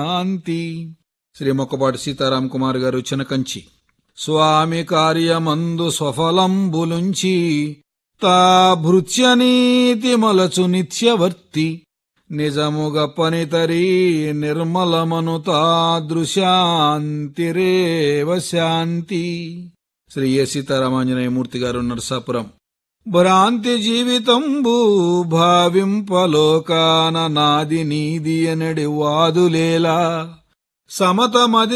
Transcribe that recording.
శాంతి శ్రీ మొక్కపాటి సీతారాం కుమార్ గారు చినకంచి స్వామి కార్యమందు స్వఫలంబులుంచి తా భృత్యనీతి మలచు నిత్యవర్తి నిజముగ పనితరీ నిర్మలమను తాదృశాంతిరేవ శాంతి శ్రీ ఏ సీతారామాంజనేయమూర్తి గారు నరసాపురం భ్రాంతి జీవితంబు భావింపలోకాన నాది నీది అనడి వాదులేలా సమతమది